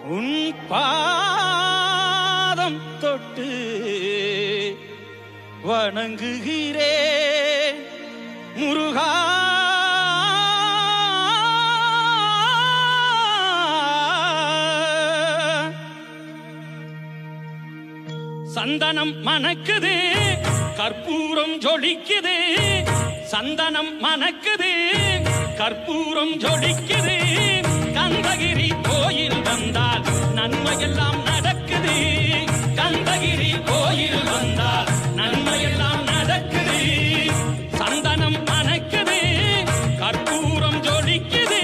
உன் பாதம் தொட்டு வணங்குகிறேன் முருகா சந்தனம் மணக்குது கற்பூரம் ஜொலிக்குது சந்தனம் மணக்குது கற்பூரம் ஜொலிக்குது கந்தகிரி கோயில் வந்தால் நன்மையெல்லாம் நடக்குது கந்தகிரி கோயில் வந்தால் நன்மையெல்லாம் நடக்குது சந்தனம் மணக்குது கற்பூரம் ஜொலிக்குது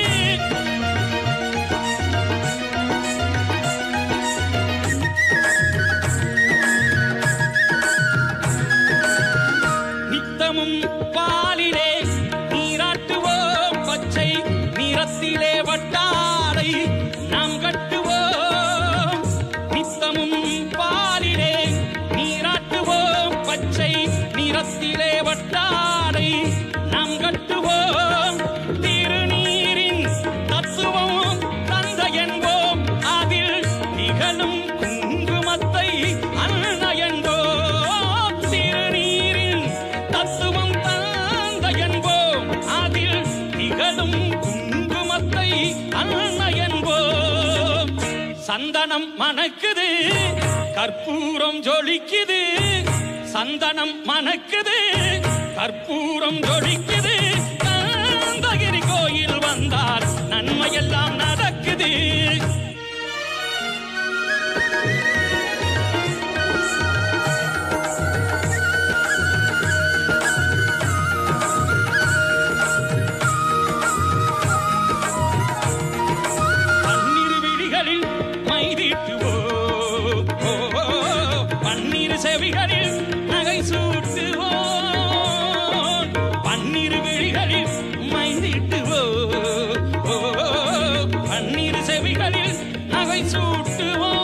நித்தமும் பாலிலே நீராட்டுவோம் பச்சை நிறத்திலே வட்டாரை நாம் கட்டுவோம் நித்தமும் பாலிலே நீராட்டுவோம் பச்சை நிறத்திலே வட்டாரை நாம் கட்டுவோம் திருநீரின் தத்துவம் தந்த என்போம் அதில் நிகழும் குங்குமத்தை அண்ண என்போம் திருநீரின் தத்துவம் தந்த என்போம் அதில் நிகழும் குங்குமத்தை அண்ண என்போம் சந்தனம் மணக்குது கற்பூரம் ஜொலிக்குது சந்தனம் மணக்குது கற்பூரம் ஜொலிக்குது காந்தகிரி கோயில் வந்தால் நன்மையெல்லாம் நடக்குது பன்னிரு விழிகளில் மைதீட்டுவோ பன்னிரு செவிகளில் நகை சூட்டுவோ பன்னிரு விழிகளில் மைதீட்டுவோ பன்னிரு செவிகளில் நகை சூட்டுவோ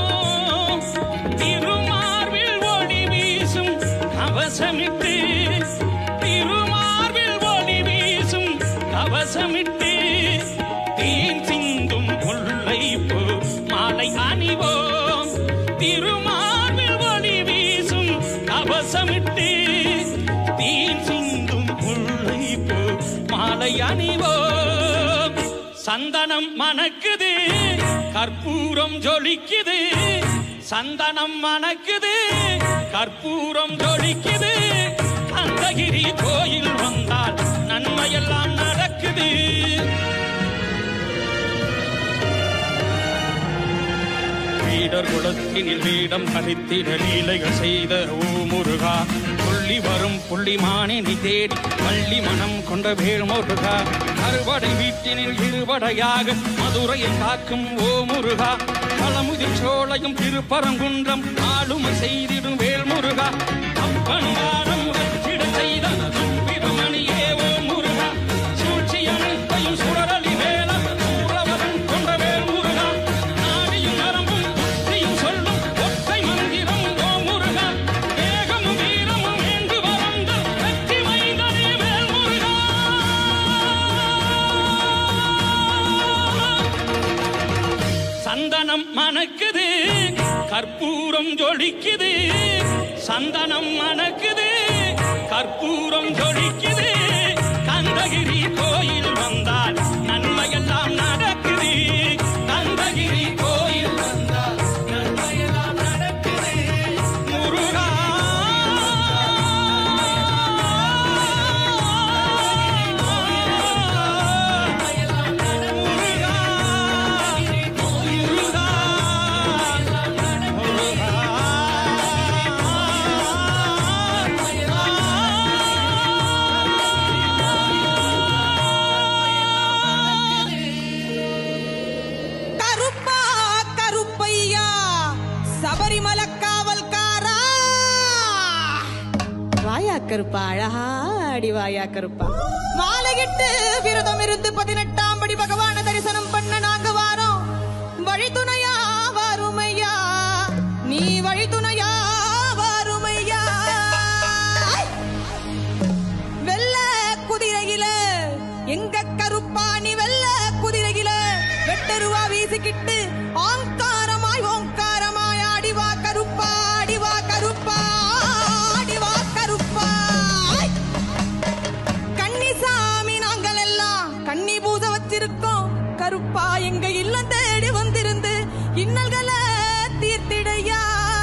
திருமார்பில் ஒளி வீசும் கவசமிட்டு திருமார்பில் ஒளி வீசும் கவசமிட்டு தேன் சிந்தும் முல்லை போ மாலை அணிவோம் திருமார்பில் ஒளி வீசும் கவசமிட்டு தேன் சிந்தும் முல்லை போ மாலை அணிவோம் சந்தனம் மணக்குது கற்பூரம் ஜொலிக்குது சந்தனம் மணக்குது கற்பூரம் ஜொலிக்குது கந்தகிரி கோயில் வந்தால் நன்மையெல்லாம் நடக்குது வீடர் குலத்தினில் வீடம் கழித்திட லீலைகள் செய்த ஓ முருகா புள்ளி வரும் புள்ளிமானினை தேடி பள்ளி மனம் கொண்ட வேல் முருகா அறுவடை வீட்டினில் இருபடையாக மதுரையை காக்கும் ஓ முருகா பழமுதிர் சோலையும் திருப்பரங்குன்றம் ஆளுமை செய்திடும் வேல் முருகா அப்பன் வாரம் வச்சிட செய்த சுப்பிரமணியே ஓ முருகா சூழ்ச்சி அனைத்தையும் சுடரலி வேல சூழவரன் கொண்ட வேல் முருகா நாடியும் நரம்பும் புத்தியும் சொல்லும் ஒற்றை மந்திரம் ஓ முருகா வேகமும் வீரமும் வேண்டு வளர்ந்த வெற்றி மைந்தனே வேல் முருகா சந்தனம் மணக்குது கற்பூரம் ஜொலிக்குது சந்தனம் மணக்குது கற்பூரம் ஜொலிக்குது கந்தகிரி கோயில் வந்தால் நன்மையெல்லாம் நடக்குது கந்தகிரி கோயில் வந்தால் நன்மையெல்லாம் நடக்குது முருகா கருப்பா கருப்பையா சபரிமல காவல்காரா வாயா கருப்பா அழகா அடி வாயா கருப்பா மாலையிட்டு விரதம் இருந்து பதினெட்டாம் படி பகவான தரிசனம் பண்ண நாங்க வாரோம் வழித்துணையா வாருமையா நீ வழித்துணையா வாருமையா வெள்ள குதிரையில எங்க கருப்பா நீ வெள்ள குதிரையில வெட்டருவா வீசி வீசிக்கிட்டு ஆங்காரமாய் ஓங்காரமாய் ஆடிவா கருப்பா ஆடிவா கருப்பா ஆடிவா கருப்பா ஆய்! கன்னிசாமி நாங்கள் எல்லாம் கன்னி பூச வச்சிருக்கோம் கருப்பா எங்க இல்லம் தேடி வந்திருந்து இன்னல்களை தீர்த்திடையா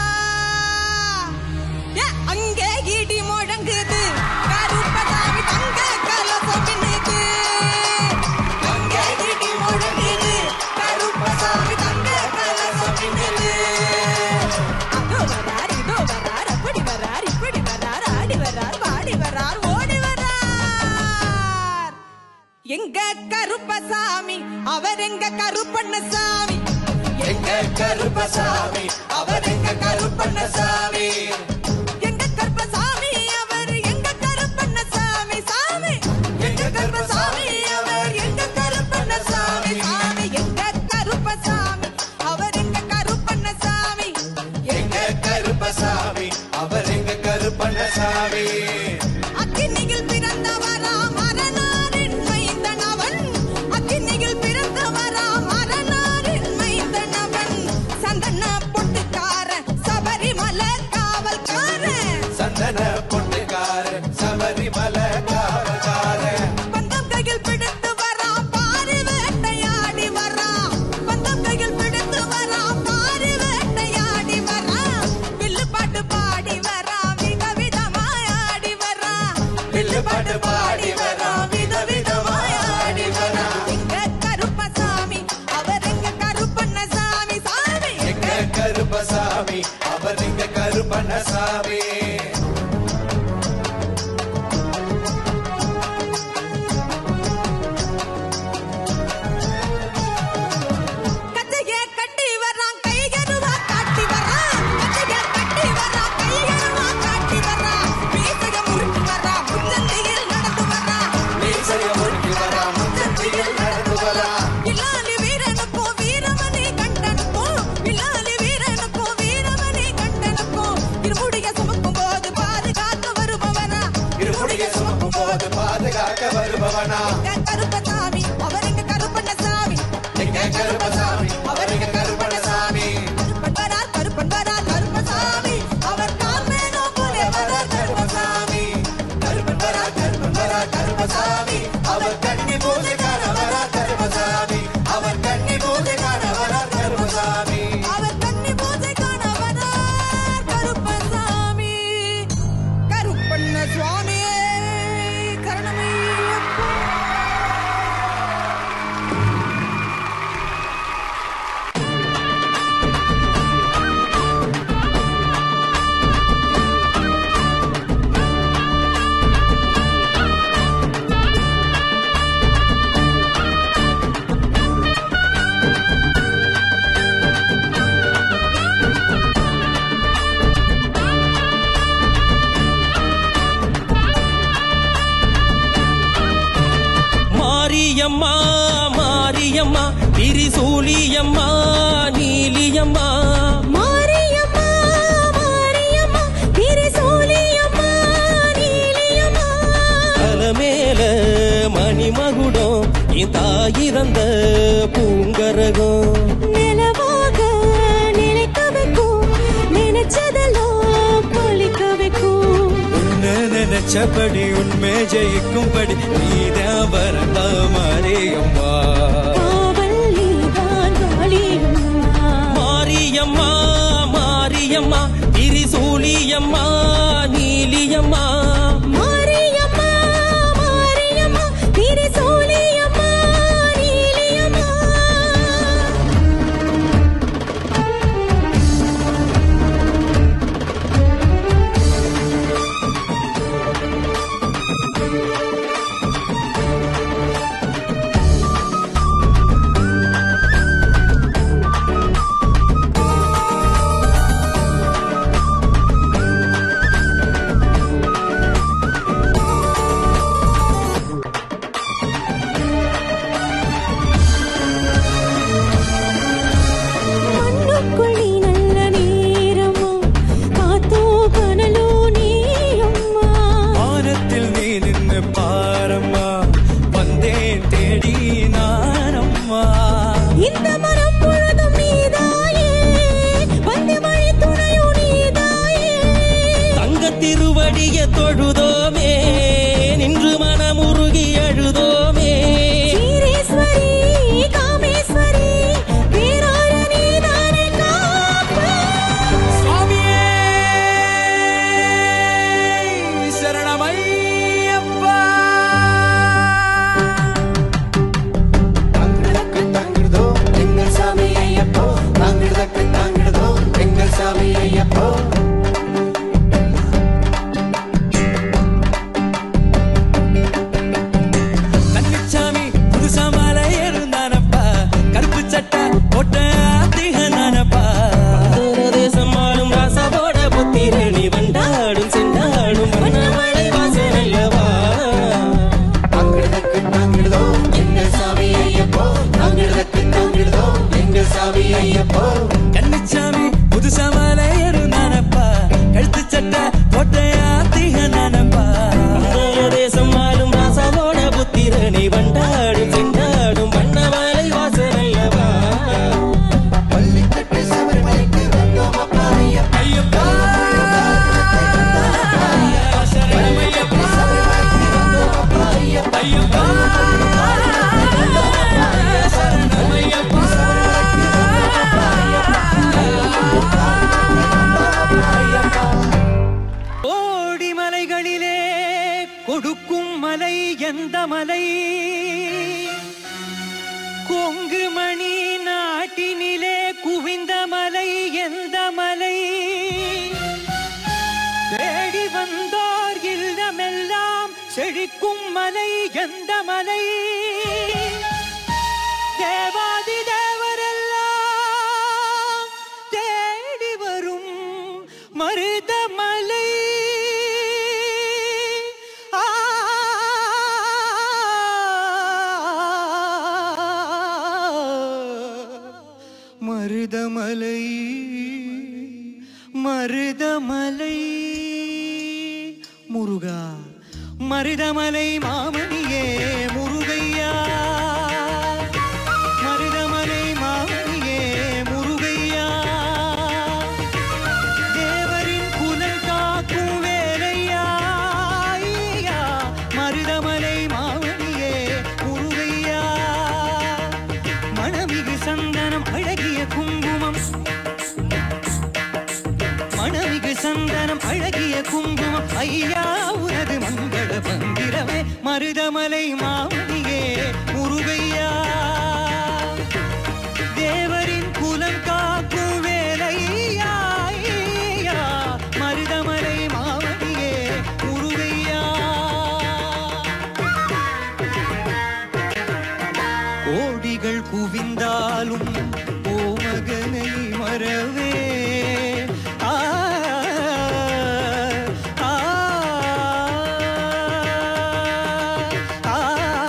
ஏ, அங்கே இடி முழங்குது கருப்பசாமி தங்க கலசம் மின்னுது. அங்கே இடி முழங்குது கருப்பசாமி தங்க கலசம் மின்னுது. அதோ வரார், இதோ வரார், அப்படி வரார், இப்படி வரார், ஆடி வரார், பாடி வரார், ஓடி வரார். எங்க கருப்பசாமி அவர் எங்க கருப்பண்ணசாமி எங்க கருப்பசாமி அவர் எங்க கருப்பண்ணசாமி எங்க கருப்பசாமி அவர் எங்க கருப்பண்ணசாமி சாமி எங்க கருப்பசாமி அவர் எங்க கருப்பண்ணசாமி சாமி எங்க கருப்பசாமி அவர் எங்க கருப்பண்ணசாமி எங்க கருப்பசாமி அவர் எங்க கருப்பண்ணசாமி அக்கினியில் பிறந்தவரா மரணாரின் மைந்தன் அவன் அக்கினியில் பிறந்தவரா மரணாரின் மைந்தன் அவன் சந்தன பொட்டுக்காரன் சபரிமலை காவல்காரன் சந்தன பொட்டுக்கார சபரிமலை காவல்கார பந்தம் கையில் பிடித்து வரா பாரு வேட்டையாடி வரா பந்தம் கையில் பிடித்து வரா பாரு வேட்டையாடி வரா வில்லு பாட்டு பாடி வரா விதவிதமாய் ஆடி வரா வில்லு பாட்டு பாடி வரா விதவிதமாய் ஆடி வரா எங்க கருப்பசாமி அவர் எங்க கருப்பண்ணசாமி சாமி எங்க கருப்பசாமி அவர் எங்க கருப்பண்ணசாமி கச்சைய கட்டி வரான் கைகருவா காட்டி வரான் கச்சைய கட்டி வரான் கைகருவா காட்டி வரான் மீசைய முறுக்கி வரான் முச்சந்தியில் நடந்து வரான் மீசைய முறுக்கி வரா முச்சந்தியில் நடந்து வரா வில்லாலி வீரனுக்கும் வீரமணி கண்டனுக்கும் வில்லாலி வீரனுக்கும் வீரமணி கண்டனுக்கும் இருமுடிய சுமக்கும் போது பாதுகாக்க வருபவனா இருமுடிய சுமக்கும் போது பாதுகாக்க வருபவனா எங்க கருப்பசாமி அவர் எங்க கருப்பண்ணசாமி எங்க கருப்பசாமி அவர் எங்க கருப்பண்ணசாமி கருப்பன் வரார் கருப்பன் வரார் கருப்பசாமி அவர் காமேனோ போலே வரார் கருப்பசாமி கருப்பன் வரா கருப்பன் வரா கருப்பசாமி அவர் கண்ணி பூஜைக்கார வரா கருப்பசாமி அவர் கண்ணி பூஜைக்கார வரா கருப்பசாமி அவர் கன்னி பூஜை காண வரார் கருப்பசாமி கருப்பண்ண சுவாமியே கருணமையப்பா மாரியம்மா மாரியம்மா திரிசூலியம்மா நீலியம்மா மாரியம்மா மாரியம்மா திரிசூலியம்மா நீலியம்மா அலமேல மணிமகுடம் என் தாயிறந்த பூங்கரகம் நிலவாக நிலைக்க வைக்கும் நினைச்சதெல்லாம் பழிக்க வைக்கும் உன்னை நினைச்சபடி உண்மை ஜெயிக்கும்படி நீதான் வரந்தா மாரியம்மா காவல் நீதான் காளியம்மா மாரியம்மா மாரியம்மா திரிசூலியம்மா நீலியம்மா மாரியம்மா மாரியம்மா திரிசூலியம்மா நீலியம்மா கருப்பசாமி ஐயப்போ கண்ணுச்சாமி புதுசா மலையரு நானப்பா கழுத்து சட்டை போட்டையா தீக நானப்பா தேசம் ஆளும் ராசாவோட புத்திரனை வண்டாடும் செண்டாடும் வண்ணமலை வாசனையவா பள்ளிக்கட்டு சபரிமலைக்கு வந்தோம் அப்பா ஐயப்பா ஐயப்பா சரணமையப்பா ஐயப்பா சரணமையப்பா கோடி மலைகளிலே கொடுக்கும் மலை எந்த மலை கொங்கு மணி நாட்டினிலே குவிந்த மலை எந்த மலை தேடி வந்தோர் இல்லமெல்லாம் செழிக்கும் மலை எந்த மலை தேவாதி தேவரெல்லாம் தேடி வரும் மருதமலை ஆ மருதமலை மருதமலை முருகா மருதமலை மாமணியே முருகையா மருதமலை மாமணியே முருகையா தேவரின் குலம் காக்கும் வேலையா ஐயா, மருதமலை மாமணியே முருகையா மணமிகு சந்தனம் அழகிய குங்குமம் மணமிகு சந்தனம் அழகிய குங்குமம் ஐயா உனது மங்கள பந்திரமே மருதமலை மாமணியே முருகையா தேவரின் குலம் காக்கும் வேலையா ஐயா, மருதமலை மாமணியே முருகையா கோடிகள் குவிந்தாலும் ஓமகனை மறவே ஆ, ஆ, ஆ,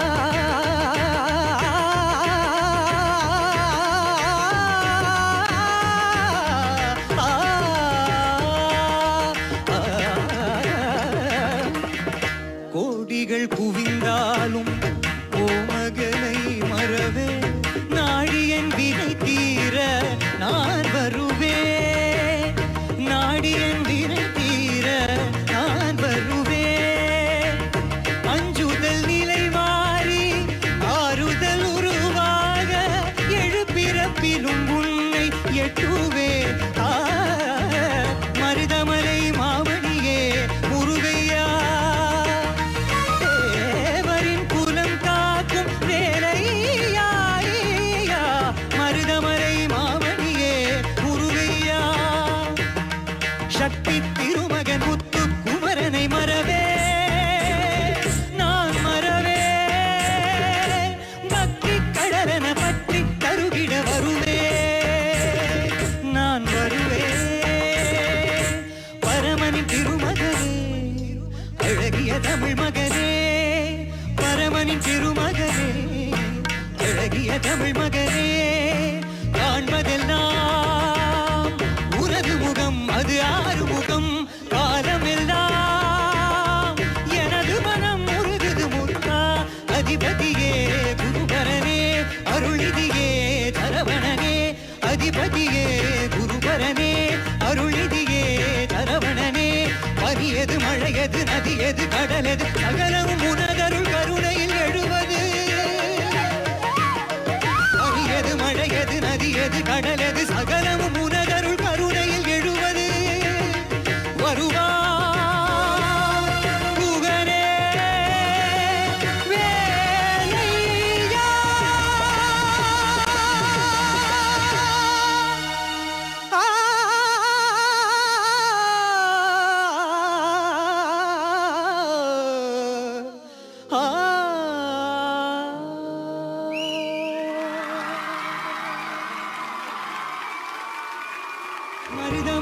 கோடிகள் குவிந்தாலும் ஓமகனை மறவே நாடியன் வினை தீர நான் வருவேன் நாடியன் வினை தீர நான் வருவேன் அஞ்சுதல் நிலை மாறி ஆறுதல் உருவாக எழுப்பிறப்பிலும் உன்னை எட்டுவே ஆ, மருதமலை மாமணியே முருகையா தேவரின் குலம் காக்கும் வேலையா ஐயா, மருதமலை மாமணியே முருகையா சக்தி திருமகன் முத்து குமரனை மறவே நான் மறவே பக்தி கடலன பற்றி கருகிட வருவே நான் வருவே பரமனின் திருமகனே அழகிய தமிழ் மகனே பரமனின் திருமகனே அழகிய தமிழ் மகனே காண்பதெல்லாம் உனது முகம் அது ஆறு முகம் காலமெல்லாம் எனது மனம் முருகுது முத்தா அதிபதியே குருபரனே அருளிதியே தரவணனே அதிபதியே குருபரனே அருளிதியே தரவணனே பனியது மழையது நதியது கடலது சகலமும் உனதருள் கருணையில் எழுவது பனியது மழையது நதியது கடலது சகலமும் உனதருள் கருணையில் எழுவது வருவா குகனே வேலையா ஆ மருதமலை